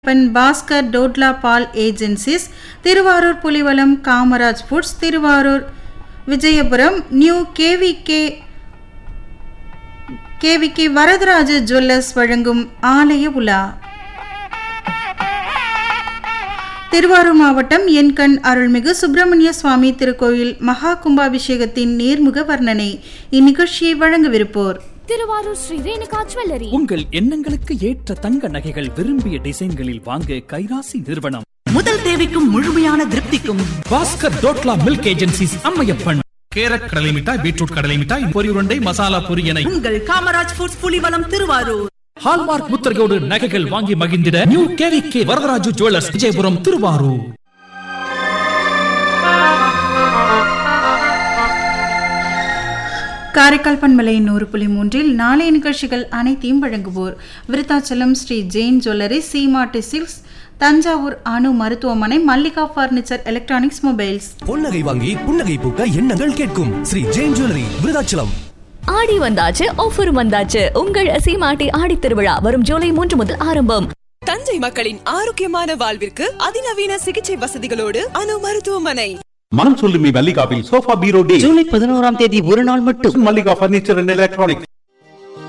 பன் பாஸ்கர் டோட்லா பால் agencies Thiruvarur Pulivalam Kamaraj foods Thiruvarur Vijayapuram new KVK KVK Varadaraja jewellers வழங்கும் ஆலய உலா திருவாரூர் மாவட்டம் என்கண் அருள்மிகு சுப்பிரமணிய சுவாமி திருக்கோயில் மகா கும்பாபிஷேகத்தின் நேர்முக வர்ணனை இந்நிகழ்ச்சியை வழங்கவிருப்போர் திருவாரூர் ஸ்ரீ ரேணுகா ஜுவல்லரி உங்கள் எண்ணங்களுக்கு ஏற்ற தங்க நகைகள் விரும்பிய டிசைன்களில் வாங்க கைராசி நிறுவனம் முதல் தேவைக்கும் முழுமையான திருப்திக்கும் Bhaskar Dodla milk agencies Ammaiyappan carrot கடலை மிட்டாய் பீட்ரூட் கடலை மிட்டாய் பொரி உருண்டை மசாலா பொரி என உங்கள் காமராஜ் ஃபுட்ஸ் புலிவலம் திருவாரூர் ஹால்மார்க் முத்திரையோடு நகைகள் வாங்கி மகிழ்ந்திட new KVK Varadaraju jewellers Vijayapuram Thiruvarur Karaikal பண்பலை நூறு புள்ளி மூன்றில் நாளைய நிகழ்ச்சிகள் அனைத்தையும் வழங்குவோர் விருத்தாச்சலம் ஸ்ரீ ஜெயின் ஜுவல்லரி சீமாட்டி சில்க்ஸ் தஞ்சாவூர் அணு மருத்துவமனை மல்லிகா ஃபர்னிச்சர் எலக்ட்ரானிக்ஸ் மொபைல்ஸ் பொன்னகை வாங்கி புன்னகை பூக்க எண்ணங்கள் கேட்கும் ஸ்ரீ ஜெயின் ஜுவல்லரி விருதாச்சலம் ஆடி வந்தாச்சு ஆஃபரும் வந்தாச்சு உங்கள் சீமாட்டி ஆடி திருவிழா வரும் ஜூலை மூன்று முதல் ஆரம்பம் தஞ்சை மக்களின் ஆரோக்கியமான வாழ்விற்கு அதிநவீன சிகிச்சை வசதிகளோடு அணு மருத்துவமனை மனம் சொல்லுமே மல்லிகாவில் சோஃபா பீரோ டே ஜூலை பதினோராம் தேதி ஒரு நாள் மட்டும் மல்லிகா பர்னிச்சர் அண்ட் எலக்ட்ரானிக்ஸ்